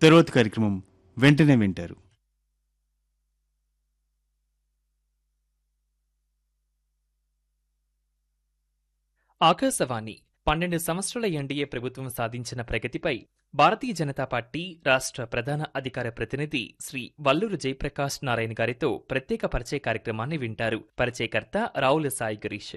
తర్వాత కార్యక్రమం వెంటనే వింటారు ఆకాశవాణి పన్నెండు సంవత్సరాల ఎన్డీఏ ప్రభుత్వం సాధించిన ప్రగతిపై భారతీయ జనతా పార్టీ రాష్ట్ర ప్రధాన అధికార ప్రతినిధి శ్రీ వల్లూరు జయప్రకాష్ నారాయణ గారితో ప్రత్యేక పరిచయ కార్యక్రమాన్ని వింటారు పరిచయకర్త రావుల సాయి గిరీష్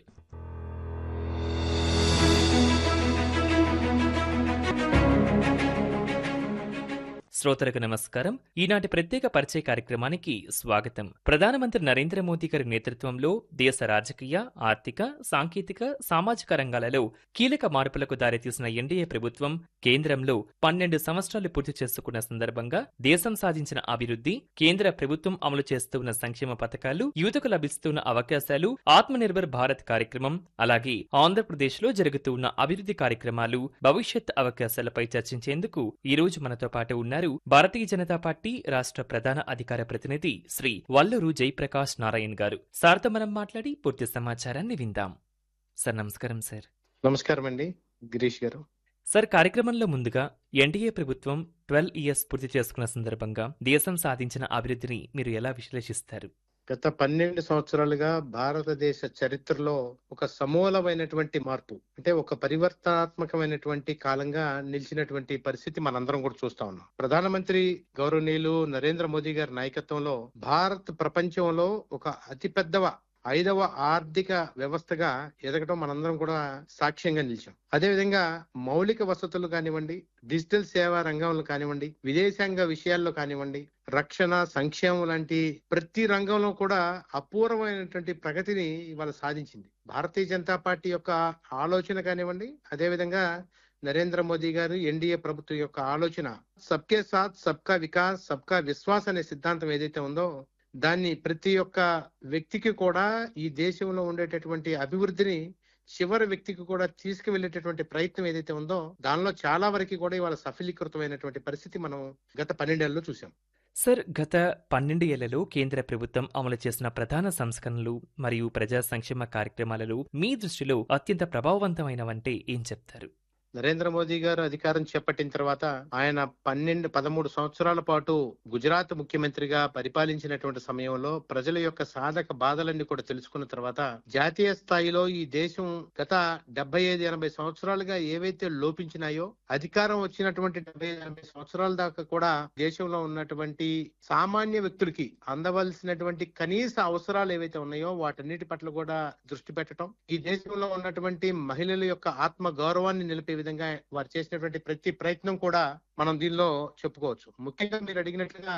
శ్రోతలకు నమస్కారం ఈనాటి ప్రత్యేక పరిచయ కార్యక్రమానికి స్వాగతం ప్రధానమంత్రి నరేంద్ర మోదీ గారి నేతృత్వంలో దేశ రాజకీయ ఆర్థిక సాంకేతిక సామాజిక రంగాలలో కీలక మార్పులకు దారితీసిన ఎన్డీఏ ప్రభుత్వం కేంద్రంలో పన్నెండు సంవత్సరాలు పూర్తి చేసుకున్న సందర్భంగా దేశం సాధించిన అభివృద్ధి కేంద్ర ప్రభుత్వం అమలు చేస్తున్న సంక్షేమ పథకాలు యువతకు లభిస్తున్న అవకాశాలు ఆత్మనిర్భర్ భారత్ కార్యక్రమం అలాగే ఆంధ్రప్రదేశ్ లో జరుగుతున్న అభివృద్ధి కార్యక్రమాలు భవిష్యత్ అవకాశాలపై చర్చించేందుకు ఈ రోజు మనతో పాటు ఉన్నారు భారతీయ జనతా పార్టీ రాష్ట్ర ప్రధాన అధికార ప్రతినిధి శ్రీ వల్లూరు జయప్రకాష్ నారాయణ్ గారు సార్తో మనం మాట్లాడి పూర్తి సమాచారాన్ని విందాం సార్ నమస్కారం సార్ నమస్కారం అండి గిరీష్ గారు సార్ కార్యక్రమంలో ముందుగా ఎన్డీఏ ప్రభుత్వం ట్వెల్వ్ ఇయర్స్ పూర్తి చేసుకున్న సందర్భంగా దేశం సాధించిన అభివృద్ధిని మీరు ఎలా విశ్లేషిస్తారు గత పన్నెండు సంవత్సరాలుగా భారతదేశ చరిత్రలో ఒక సమూలమైనటువంటి మార్పు అంటే ఒక పరివర్తనాత్మకమైనటువంటి కాలంగా నిలిచినటువంటి పరిస్థితి మనందరం కూడా చూస్తా ఉన్నాం ప్రధానమంత్రి గౌరవనీయులు నరేంద్ర మోదీ గారి నాయకత్వంలో భారత్ ప్రపంచంలో ఒక అతిపెద్దవ ఐదవ ఆర్థిక వ్యవస్థగా ఎదగడం మనందరం కూడా సాక్ష్యంగా నిలిచాం అదేవిధంగా మౌలిక వసతులు కానివ్వండి డిజిటల్ సేవా రంగంలో కానివ్వండి విదేశాంగ విషయాల్లో కానివ్వండి రక్షణ సంక్షేమం లాంటి ప్రతి రంగంలో కూడా అపూర్వమైనటువంటి ప్రగతిని ఇవాళ సాధించింది భారతీయ జనతా పార్టీ యొక్క ఆలోచన కానివ్వండి అదేవిధంగా నరేంద్ర మోదీ గారు ఎన్డీఏ ప్రభుత్వం యొక్క ఆలోచన సబ్కే సాత్ సబ్కా వికాస్ సబ్కా విశ్వాస్ అనే సిద్ధాంతం ఏదైతే ఉందో దాన్ని ప్రతి ఒక్క వ్యక్తికి కూడా ఈ దేశంలో ఉండేటటువంటి అభివృద్ధిని చివరి వ్యక్తికి కూడా తీసుకువెళ్ళేటటువంటి ప్రయత్నం ఏదైతే ఉందో దానిలో చాలా వరకు కూడా ఇవాళ సఫలీకృతమైనటువంటి పరిస్థితి మనం గత పన్నెండేళ్లలో చూసాం సార్ గత పన్నెండు ఏళ్లలో కేంద్ర ప్రభుత్వం అమలు చేసిన ప్రధాన సంస్కరణలు మరియు ప్రజా సంక్షేమ కార్యక్రమాలలో మీ దృష్టిలో అత్యంత ప్రభావవంతమైనవంటే ఏం చెప్తారు నరేంద్ర మోదీ గారు అధికారం చేపట్టిన తర్వాత ఆయన పన్నెండు పదమూడు సంవత్సరాల పాటు గుజరాత్ ముఖ్యమంత్రిగా పరిపాలించినటువంటి సమయంలో ప్రజల యొక్క సాధక బాధలన్నీ కూడా తెలుసుకున్న తర్వాత జాతీయ స్థాయిలో ఈ దేశం గత డెబ్బై ఐదు ఎనభై సంవత్సరాలుగా ఏవైతే లోపించినాయో అధికారం వచ్చినటువంటి డెబ్బై ఐదు ఎనభై సంవత్సరాల దాకా కూడా దేశంలో ఉన్నటువంటి సామాన్య వ్యక్తులకి అందవలసినటువంటి కనీస అవసరాలు ఏవైతే ఉన్నాయో వాటన్నిటి పట్ల కూడా దృష్టి పెట్టడం ఈ దేశంలో ఉన్నటువంటి మహిళల యొక్క ఆత్మ గౌరవాన్ని నిలిపే విధంగా వారు చేసినటువంటి ప్రతి ప్రయత్నం కూడా మనం దీనిలో చెప్పుకోవచ్చు ముఖ్యంగా మీరు అడిగినట్లుగా